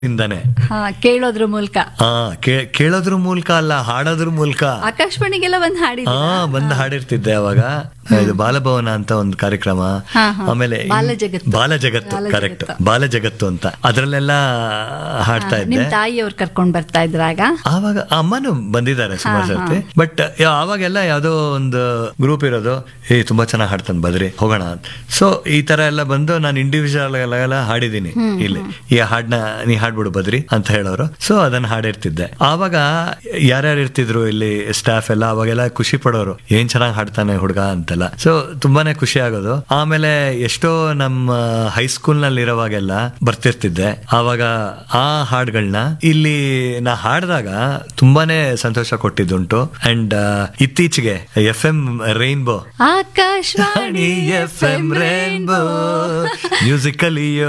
ಇಂದಾನೆ ಹಾ ಕೇಳೋದ್ರ ಮೂಲಕ ಹಾ ಕೇ- ಕೇಳೋದ್ರ ಮೂಲಕ ಅಲ್ಲ ಹಾಡೋದ್ರ ಮೂಲಕ ಆಕಾಶವಾಣಿಗೆಲ್ಲ ಒಂದ್ ಹಾಡಿದ ಹಾ ಬಂದು ಹಾಡಿರ್ತಿದ್ದೆ ಅವಾಗ ಇದು ಬಾಲಭವನ ಅಂತ ಒಂದು ಕಾರ್ಯಕ್ರಮ ಹಾ, ಹಾ. ಆಮೇಲೆ ಇನ್- ಬಾಲಜಗತ್ತು. ಬಾಲಜಗತ್ತು ಬಾಲಜಗತ್ತು. ಕರೆಕ್ಟ್ ಬಾಲಜಗತ್ತು ಅಂತ ಅದ್ರಲ್ಲೆಲ್ಲ ಹಾಡ್ತಾ ನಿಮ್ ಇದ್ದೆ ತಾಯಿಯವ್ರು ಕರ್ಕೊಂಡ್ ಬರ್ತಾ ಇದ್ರಾಗ ಆವಾಗ ಅಮ್ಮನು ಬಂದಿದ್ದಾರೆ ಸುಮಾರು ಸರ್ತಿ ಬಟ್ ಆವಾಗೆಲ್ಲ ಯಾವ್ದೋ ಒಂದು ಗ್ರೂಪ್ ಇರೋದು ಏ ತುಂಬಾ ಚೆನ್ನಾಗಿ ಹಾಡ್ತಾನೆ ಬದ್ರಿ ಹೋಗೋಣ ಅಂತ ಸೊ ಈ ತರ ಎಲ್ಲ ಬಂದು ನಾನು ಇಂಡಿವಿಜುವಲ್ ಎಲ್ಲ ಹಾಡಿದೀನಿ ಇಲ್ಲಿ ಈ ಹಾಡ್ನ ನೀ ಹಾಡ್ಬಿಡು ಬದ್ರಿ ಅಂತ ಹೇಳೋರು ಸೊ ಅದನ್ನ ಹಾಡಿರ್ತಿದ್ದೆ ಆವಾಗ ಯಾರ್ಯಾರು ಇರ್ತಿದ್ರು ಇಲ್ಲಿ ಸ್ಟಾಫ್ ಎಲ್ಲ ಅವಾಗೆಲ್ಲ ಖುಷಿ ಪಡೋರು ಏನ್ ಚೆನ್ನಾಗಿ ಹಾಡ್ತಾನೆ ಹುಡುಗ ಅಂತೆಲ್ಲ ಸೊ ತುಂಬಾನೇ ಖುಷಿ ಆಗೋದು ಆಮೇಲೆ ಎಷ್ಟೋ ನಮ್ಮ ಹೈಸ್ಕೂಲ್ ನಲ್ಲಿ ಇರೋವಾಗೆಲ್ಲ ಬರ್ತಿರ್ತಿದ್ದೆ ಆವಾಗ ಆ ಹಾಡ್ಗಳನ್ನ ಇಲ್ಲಿ ನಾ ಹಾಡಿದಾಗ ತುಂಬಾನೇ ಸಂತೋಷ ಕೊಟ್ಟಿದ್ದುಂಟು ಅಂಡ್ ಇತ್ತೀಚೆಗೆ F M rainbow Akashvani F M rainbow musical